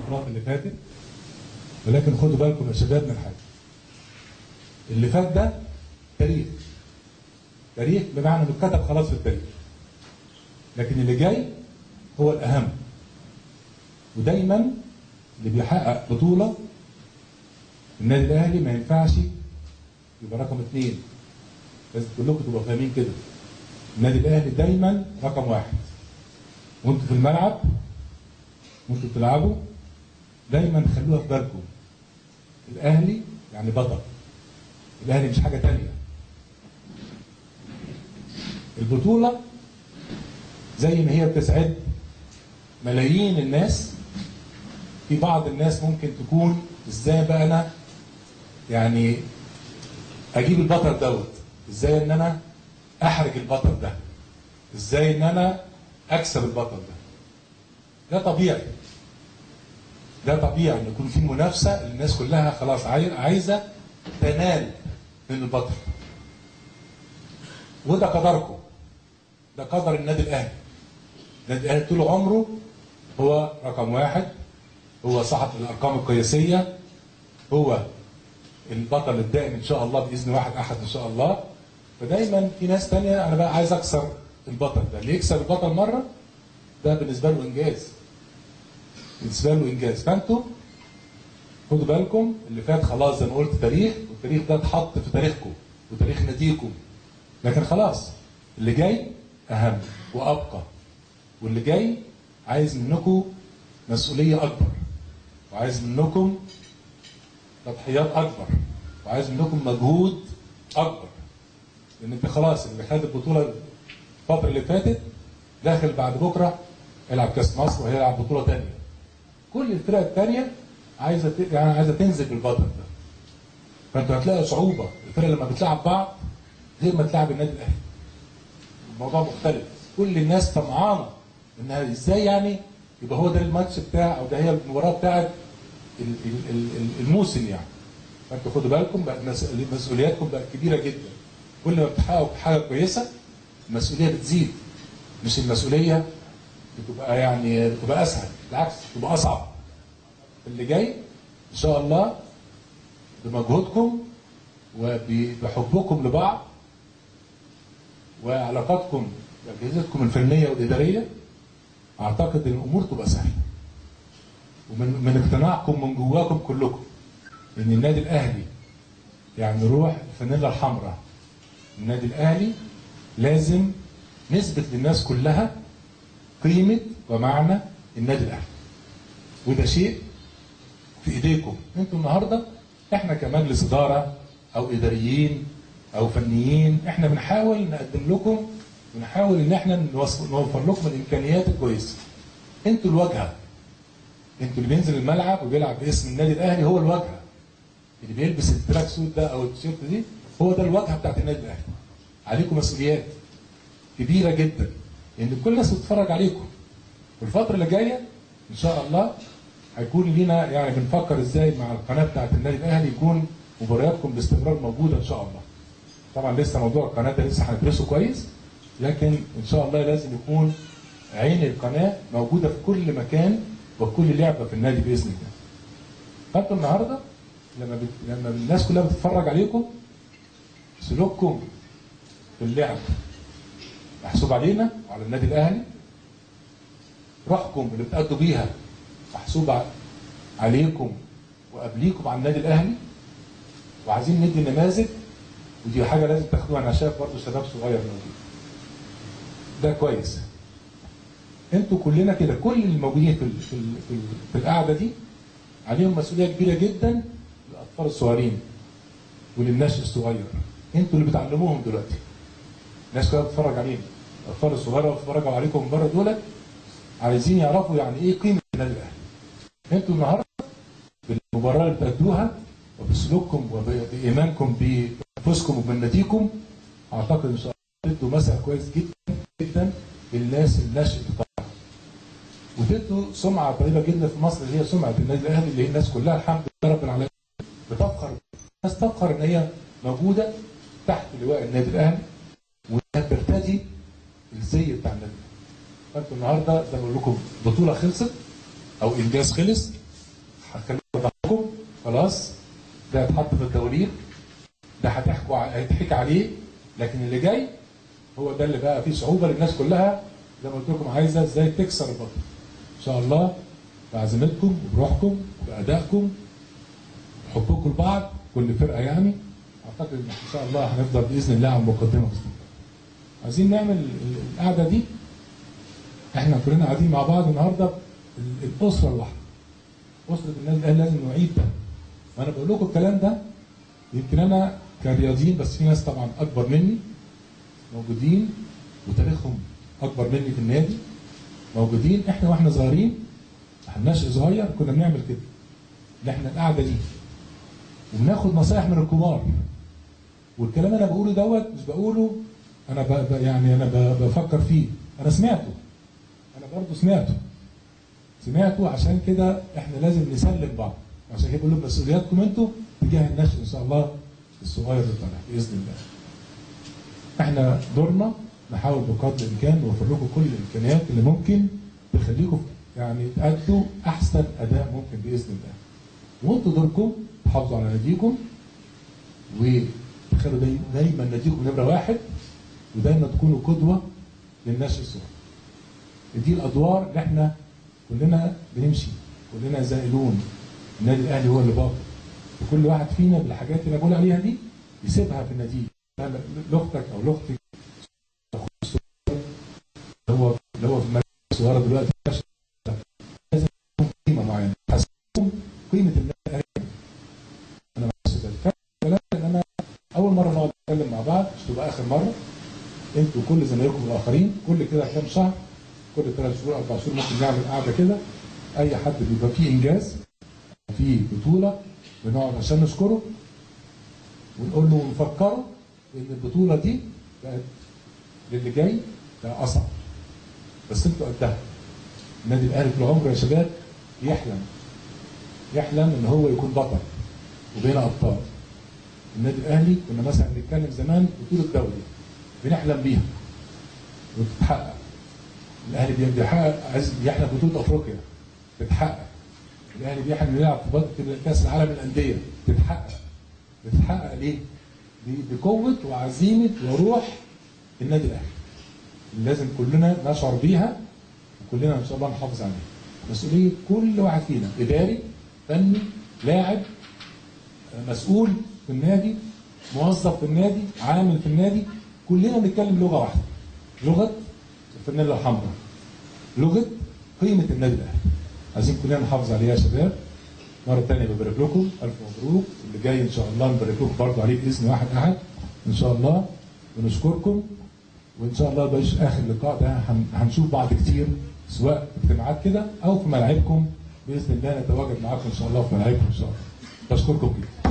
البطولات اللي فاتت ولكن خدوا بالكم يا شباب من حاجه اللي فات ده تاريخ تاريخ بمعنى انه اتكتب خلاص في التاريخ لكن اللي جاي هو الاهم ودايما اللي بيحقق بطوله النادي الاهلي ما ينفعش يبقى رقم اثنين لازم كلكم تبقوا فاهمين كده النادي الاهلي دايما رقم واحد وانتوا في الملعب وانتوا بتلعبوا دايما خلوها في بالكم الاهلي يعني بطل الاهلي مش حاجه تانية البطوله زي ما هي بتسعد ملايين الناس في بعض الناس ممكن تكون ازاي بقى انا يعني اجيب البطل دوت ازاي ان انا احرج البطل ده ازاي ان انا اكسب البطل ده ده طبيعي ده طبيعي ان يكون في منافسه الناس كلها خلاص عايزه تنال من البطل وده قدركم ده قدر النادي الاهلي النادي الاهلي طول عمره هو رقم واحد هو صاحب الارقام القياسيه هو البطل الدائم ان شاء الله باذن واحد احد ان شاء الله فدايما في ناس تانية انا بقى عايز اكسر البطل ده اللي يكسب البطل مره ده بالنسبه له انجاز بالنسبه له انجاز فانتوا خدوا بالكم اللي فات خلاص زي ما قلت تاريخ والتاريخ ده اتحط في تاريخكم وتاريخ ناديكم لكن خلاص اللي جاي اهم وابقى واللي جاي عايز منكم مسؤوليه اكبر وعايز منكم تضحيات اكبر وعايز منكم مجهود اكبر لان انت خلاص اللي خد البطوله الفتره اللي فاتت داخل بعد بكره يلعب كاس مصر وهيلعب بطوله ثانيه كل الفرق الثانيه عايزه ت... يعني عايزه تنزل بالبطل ده فانتوا هتلاقوا صعوبه الفرق لما بتلعب بعض غير ما تلعب النادي الاهلي الموضوع مختلف كل الناس طمعانه انها ازاي يعني يبقى هو ده الماتش بتاع او ده هي المباراه بتاعت الموسم يعني فانتوا خدوا بالكم بقى مسؤولياتكم بقت كبيره جدا كل ما بتحققوا حاجه كويسه المسؤوليه بتزيد مش المسؤوليه بتبقى يعني بتبقى اسهل بالعكس بتبقى اصعب اللي جاي ان شاء الله بمجهودكم وبحبكم لبعض وعلاقاتكم باجهزتكم الفنيه والاداريه اعتقد ان الامور تبقى سهله ومن من اقتناعكم من جواكم كلكم ان النادي الاهلي يعني روح الفانيلا الحمراء النادي الاهلي لازم نثبت للناس كلها قيمه ومعنى النادي الاهلي وده شيء في ايديكم انتوا النهارده احنا كمجلس اداره او اداريين او فنيين احنا بنحاول نقدم لكم ونحاول ان احنا نوفر لكم الامكانيات الكويسه انتوا الواجهه انتوا اللي بينزل الملعب وبيلعب باسم النادي الاهلي هو الواجهه اللي بيلبس التراك سوت ده او التيشيرت دي هو ده الواجهه بتاعت النادي الاهلي عليكم مسؤوليات كبيره جدا لان كل الناس بتتفرج عليكم والفتره اللي جايه ان شاء الله هيكون لينا يعني بنفكر ازاي مع القناه بتاعت النادي الاهلي يكون مبارياتكم باستمرار موجوده ان شاء الله طبعا لسه موضوع القناه ده لسه هندرسه كويس لكن ان شاء الله لازم يكون عين القناه موجوده في كل مكان وكل لعبه في النادي باذن الله. فانتوا النهارده لما بت... لما الناس كلها بتتفرج عليكم سلوككم في اللعب محسوب علينا وعلى النادي الاهلي روحكم اللي بتأدوا بيها محسوب عليكم وقبليكم على النادي الاهلي وعايزين ندي نماذج ودي حاجه لازم تاخدوها انا شايف برضه شباب صغير موجود ده كويس انتوا كلنا كده كل الموجودين في ال في, ال في, ال في القعده دي عليهم مسؤوليه كبيره جدا للاطفال الصغيرين وللناس الصغير انتوا اللي بتعلموهم دلوقتي الناس كلها بتتفرج علينا الاطفال الصغيره بيتفرجوا عليكم من بره دولت عايزين يعرفوا يعني ايه قيمه النادي الاهلي انتوا النهارده بالمباراه اللي بتأدوها وبسلوككم وبايمانكم بانفسكم وبناديكم اعتقد ان شاء الله تدوا مثل كويس جدا جدا للناس الناشئه بتاعها وتدوا سمعه طيبه جدا في مصر اللي هي سمعه النادي الاهلي اللي هي الناس كلها الحمد لله رب العالمين بتفخر الناس تفخر ان هي موجوده تحت لواء النادي الاهلي وانها بترتدي الزي بتاع النادي فانتوا النهارده زي ما بقول لكم بطوله خلصت او انجاز خلص هتخليه ضغطكم خلاص ده هيتحط في الدواليب ده هتحكوا ع- هيتحكي عليه لكن اللي جاي هو ده اللي بقى فيه صعوبه للناس كلها زي ما قلت لكم عايزه ازاي تكسر البطل ان شاء الله بعزيمتكم وبروحكم وبادائكم حبكم لبعض كل فرقه يعني اعتقد ان ان شاء الله هنفضل باذن الله على المقدمه باذن الله. عايزين نعمل ال- القعده دي احنا كلنا قاعدين مع بعض النهارده ال- الاسره الواحده. اسره النادي الاهلي لازم نعيد ده. وانا بقول لكم الكلام ده يمكن انا كرياضيين بس في ناس طبعا اكبر مني موجودين وتاريخهم اكبر مني في النادي موجودين احنا واحنا صغيرين احنا ناشئ صغير كنا بنعمل كده ان احنا القعده دي وبناخد نصايح من الكبار والكلام اللي انا بقوله دوت مش بقوله انا ب... ب... يعني انا ب... بفكر فيه انا سمعته انا برضه سمعته سمعته عشان كده احنا لازم نسلم بعض عشان كده بقول لهم مسؤولياتكم انتوا تجاه النشء ان شاء الله الصغير اللي طالع باذن الله احنا دورنا نحاول بقدر الامكان نوفر لكم كل الامكانيات اللي ممكن تخليكم يعني تأدوا احسن اداء ممكن باذن الله وانتوا دوركم تحافظوا على ناديكم وتخلوا داي- دايما ناديكم نمره واحد ودايما تكونوا قدوه للناس الصغار. دي الادوار اللي احنا كلنا بنمشي كلنا زائلون النادي الاهلي هو اللي باقي وكل واحد فينا بالحاجات اللي أنا بقول عليها دي يسيبها في النادي لا- لا- لاختك او لاختك أخوك الصغير اللي هو اللي هو في المركز الصغيره دلوقتي لازم يكون قيمه معينه حسبهم قيمه النادي الاهلي انا بحس ده الكلام ان انا اول مره نقعد نتكلم مع بعض مش تبقى اخر مره انتوا وكل زمايلكم الاخرين كل كده كام شهر كل ثلاث شهور اربع شهور ممكن نعمل قعده كده اي حد بيبقى فيه انجاز فيه بطوله بنقعد عشان نشكره ونقول له ونفكره ان البطوله دي بقت للي جاي بقى اصعب بس انتوا قدها النادي الاهلي طول عمره يا شباب يحلم يحلم ان هو يكون بطل وبين ابطال النادي الاهلي كنا مثلا بنتكلم زمان بطوله دوري بنحلم بيها وتتحقق الاهلي بي- بيحقق عايز بيحلم بطوله افريقيا بتتحقق الاهلي بيحلم يلعب في بطوله كاس العالم للانديه بتتحقق بتتحقق ليه؟ ب- بقوه وعزيمه وروح النادي الاهلي اللي لازم كلنا نشعر بيها وكلنا ان شاء الله نحافظ عليها مسؤوليه كل واحد فينا اداري فني لاعب مسؤول في النادي موظف في النادي عامل في النادي كلنا بنتكلم لغه واحده لغه الفانيلا الحمراء لغه قيمه النادي الاهلي عايزين كلنا نحافظ عليها يا شباب مره ثانيه ببارك لكم الف مبروك اللي جاي ان شاء الله نبارك لكم برضه عليه باذن واحد احد ان شاء الله ونشكركم وان شاء الله بقاش اخر لقاء ده هن- هنشوف بعض كتير سواء في اجتماعات كده او في ملاعبكم باذن الله نتواجد معاكم ان شاء الله في ملاعبكم ان شاء الله بشكركم جدا